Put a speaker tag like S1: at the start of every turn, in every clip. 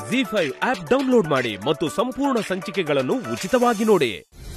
S1: G five app download ಮಾಡಿ ಮತ್ತು ಸಂಪೂರ್ಣ ಸಂಚಿಕೆಗಳನ್ನು ಉಚಿತವಾಗಿ ನೋಡಿ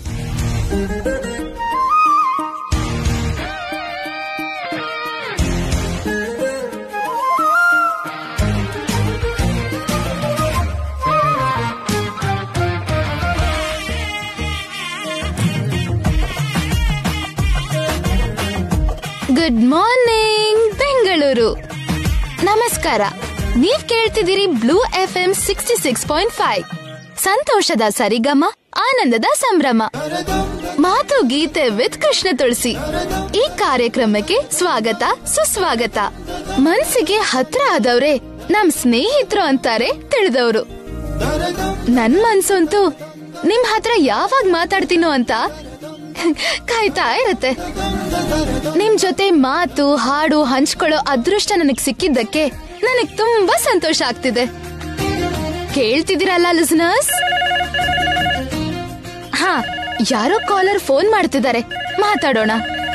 S2: ಗುಡ್ ಮಾರ್ನಿಂಗ್ ಬೆಂಗಳೂರು ನಮಸ್ಕಾರ ನೀವ್ ಕೇಳ್ತಿದ್ದೀರಿ blue F M sixty six point five ಸಂತೋಷದ ಸರಿಗಮ ಆನಂದದ ಸಂಭ್ರಮ ಮಾತು ಗೀತೆ ವಿತ್ ಕೃಷ್ಣ ತುಳಸಿ ಈ ಕಾರ್ಯಕ್ರಮಕ್ಕೆ ಸ್ವಾಗತ ಸುಸ್ವಾಗತ ಮನ್ಸಿಗೆ ಹತ್ರ ಆದವ್ರೆ ನಮ್ ಸ್ನೇಹಿತರು ಅಂತಾರೆ ತಿಳಿದವರು ನನ್ ಮನ್ಸಂತೂ ನಿಮ್ ಹತ್ರ ಯಾವಾಗ ಮಾತಾಡ್ತೀನೋ ಅಂತ ಕಾಯ್ತಾ ಇರತ್ತೆ ನಿಮ್ ಜೊತೆ ಮಾತು ಹಾಡು ಹಂಚ್ಕೊಳ್ಳೋ ಅದೃಷ್ಟ ನನಗ್ ಸಿಕ್ಕಿದ್ದಕ್ಕೆ ನನಗ್ ತುಂಬಾ ಸಂತೋಷ ಆಗ್ತಿದೆ ಕೇಳ್ತಿದ್ದೀರಲ್ಲ ಲಿಸನರ್ಸ್ ಹಾ ಯಾರೋ ಕಾಲರ್ ಫೋನ್ ಮಾಡ್ತಿದ್ದಾರೆ ಮಾತಾಡೋಣ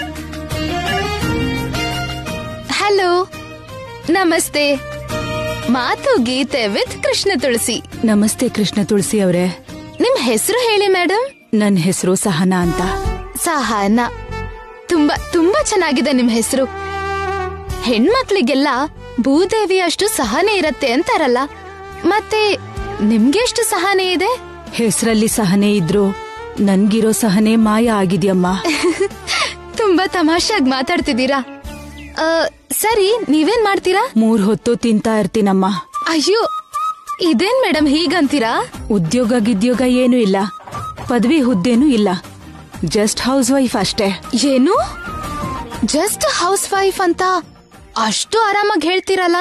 S2: ಹಲೋ ನಮಸ್ತೆ ಮಾತು ಗೀತೆ ವಿತ್ ಕೃಷ್ಣ ತುಳಸಿ
S3: ನಮಸ್ತೆ ಕೃಷ್ಣ ತುಳಸಿ ಅವರೇ
S2: ನಿಮ್ ಹೆಸರು ಹೇಳಿ ಮೇಡಮ್
S3: ನನ್ ಹೆಸರು ಸಹನಾ ಅಂತ
S2: ಸಹನ ತುಂಬಾ ತುಂಬಾ ಚೆನ್ನಾಗಿದೆ ನಿಮ್ ಹೆಸರು ಹೆಣ್ಮಕ್ಳಿಗೆಲ್ಲ ಭೂದೇವಿ ಅಷ್ಟು ಸಹನೆ ಇರತ್ತೆ ಅಂತಾರಲ್ಲ ಮತ್ತೆ ನಿಮ್ಗೆ ಎಷ್ಟು ಸಹನೆ ಇದೆ
S3: ಹೆಸರಲ್ಲಿ ಸಹನೆ ಇದ್ರು ನನ್ಗಿರೋ ಸಹನೆ ಮಾಯ ಆಗಿದ್ಯಮ್ಮ
S2: ತುಂಬಾ ತಮಾಷೆಯಾಗಿ ಮಾತಾಡ್ತಿದ್ದೀರಾ ಆ, ಸರಿ ನೀವೇನ್ ಮಾಡ್ತೀರಾ
S3: ಮೂರ್ ಹೊತ್ತು ತಿಂತಾ ಇರ್ತೀನಮ್ಮ
S2: ಅಯ್ಯೋ ಇದೇನ್ ಮೇಡಮ್ ಹೀಗಂತೀರಾ
S3: ಉದ್ಯೋಗ ಗಿದ್ಯೋಗ ಏನೂ ಇಲ್ಲ ಪದವಿ ಹುದ್ದೆನೂ ಇಲ್ಲ ಜಸ್ಟ್ ಹೌಸ್ ವೈಫ್ ಅಷ್ಟೇ
S2: ಏನು ಜಸ್ಟ್ ಹೌಸ್ ವೈಫ್ ಅಂತ ಅಷ್ಟು ಆರಾಮಾಗಿ ಹೇಳ್ತೀರಲ್ಲ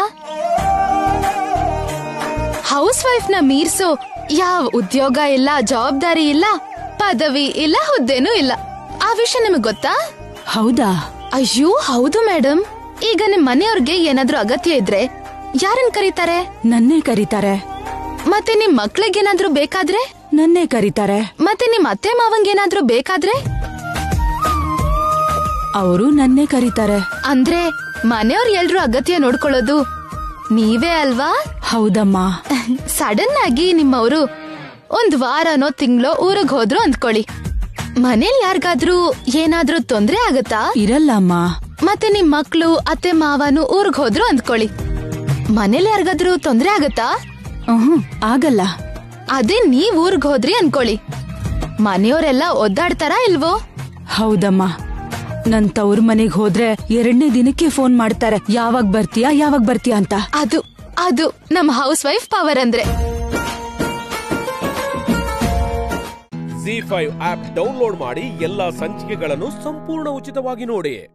S2: ಹೌಸ್ ವೈಫ್ ನ ಮೀರ್ಸೋ ಯಾವ ಉದ್ಯೋಗ ಇಲ್ಲ ಜವಾಬ್ದಾರಿ ಇಲ್ಲ ಪದವಿ ಇಲ್ಲ ಹುದ್ದೆನೂ ಇಲ್ಲ ಆ ವಿಷಯ ನಿಮಗ್ ಗೊತ್ತಾ
S3: ಹೌದಾ
S2: ಅಯ್ಯೋ ಹೌದು ಮೇಡಮ್ ಈಗ ನಿಮ್ ಮನೆಯವ್ರಿಗೆ ಏನಾದ್ರೂ ಅಗತ್ಯ ಇದ್ರೆ ಯಾರನ್ ಕರೀತಾರೆ
S3: ನನ್ನೇ ಕರೀತಾರೆ
S2: ಮತ್ತೆ ನಿಮ್ ಮಕ್ಳಿಗೇನಾದ್ರೂ ಬೇಕಾದ್ರೆ
S3: ನನ್ನೇ ಕರೀತಾರೆ
S2: ಮತ್ತೆ ನಿಮ್ ಅತ್ತೆ ಮಾವಂಗೇನಾದ್ರೂ ಬೇಕಾದ್ರೆ
S3: ಅವರು ನನ್ನೇ ಕರೀತಾರೆ
S2: ಅಂದ್ರೆ ಮನೆಯವ್ರ ಎಲ್ರೂ ಅಗತ್ಯ ನೋಡ್ಕೊಳ್ಳೋದು ನೀವೇ ಅಲ್ವಾ
S3: ಹೌದಮ್ಮ
S2: ಸಡನ್ ಆಗಿ ನಿಮ್ಮವರು ಒಂದ್ ವಾರನೋ ತಿಂಗ್ಳೋ ಊರಿಗೆ ಹೋದ್ರು ಅಂದ್ಕೊಳ್ಳಿ ಮನೇಲಿ ಯಾರಿಗಾದ್ರೂ ಏನಾದ್ರೂ ತೊಂದ್ರೆ ಆಗತ್ತಾ
S3: ಇರಲ್ಲಮ್ಮ
S2: ಮತ್ತೆ ನಿಮ್ ಮಕ್ಳು ಅತ್ತೆ ಮಾವನು ಊರ್ಗ್ ಹೋದ್ರು ಅಂದ್ಕೊಳ್ಳಿ ಮನೇಲಿ ಯಾರಿಗಾದ್ರೂ ತೊಂದ್ರೆ ಆಗತ್ತಾ
S3: ಹ್ಮ್ ಆಗಲ್ಲ
S2: ಅದೇ ನೀವ್ ಊರ್ಗ್ ಹೋದ್ರಿ ಅನ್ಕೊಳ್ಳಿ ಮನೆಯವರೆಲ್ಲ ಒದ್ದಾಡ್ತಾರಾ ಇಲ್ವೋ
S3: ಹೌದಮ್ಮ ನನ್ ತವ್ರ ಮನೆಗ್ ಹೋದ್ರೆ ಎರಡನೇ ದಿನಕ್ಕೆ ಫೋನ್ ಮಾಡ್ತಾರೆ ಯಾವಾಗ ಬರ್ತೀಯಾ ಯಾವಾಗ ಬರ್ತೀಯಾ ಅಂತ
S2: ಅದು ಅದು ನಮ್ ಹೌಸ್ ವೈಫ್ ಪವರ್ ಅಂದ್ರೆ
S1: ಜಿ ಫೈವ್ ಆಪ್ ಡೌನ್ಲೋಡ್ ಮಾಡಿ ಎಲ್ಲಾ ಸಂಚಿಕೆಗಳನ್ನು ಸಂಪೂರ್ಣ ಉಚಿತವಾಗಿ ನೋಡಿ